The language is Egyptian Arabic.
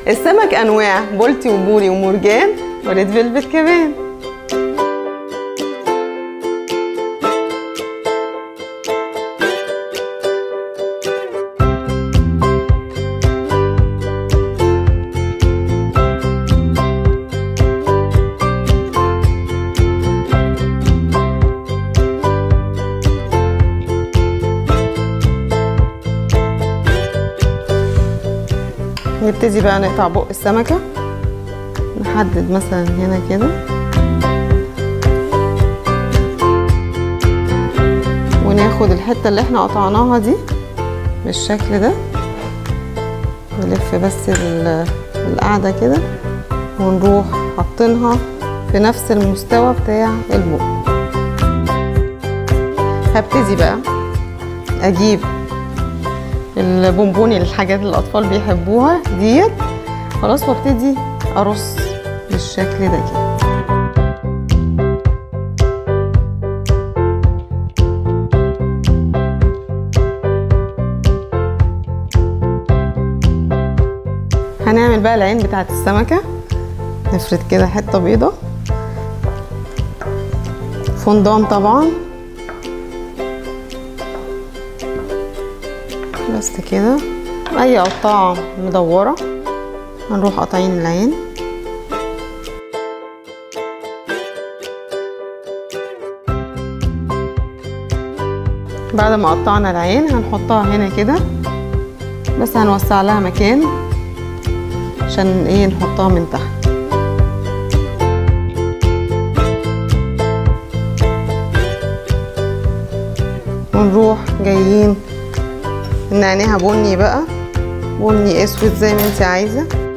السمك انواع بولتي وبوري ومرجان وريد فيلفت كمان نبتدي بقى نقطع بق السمكة نحدد مثلا هنا كده وناخد الحتة اللي احنا قطعناها دي بالشكل ده نلف بس ال- القاعدة كده ونروح حاطينها في نفس المستوى بتاع البق هبتدي بقى اجيب البونبوني الحاجات اللي الاطفال بيحبوها ديت خلاص وابتدي ارص بالشكل ده كده هنعمل بقى العين بتاعت السمكة نفرد كده حتة بيضة فندان طبعا بس كده اي قطاعة مدورة هنروح قاطعين العين بعد ما قطعنا العين هنحطها هنا كده بس هنوسع لها مكان عشان ايه نحطها من تحت ونروح جايين نعناها بني بقى بني اسود زي ما انت عايزه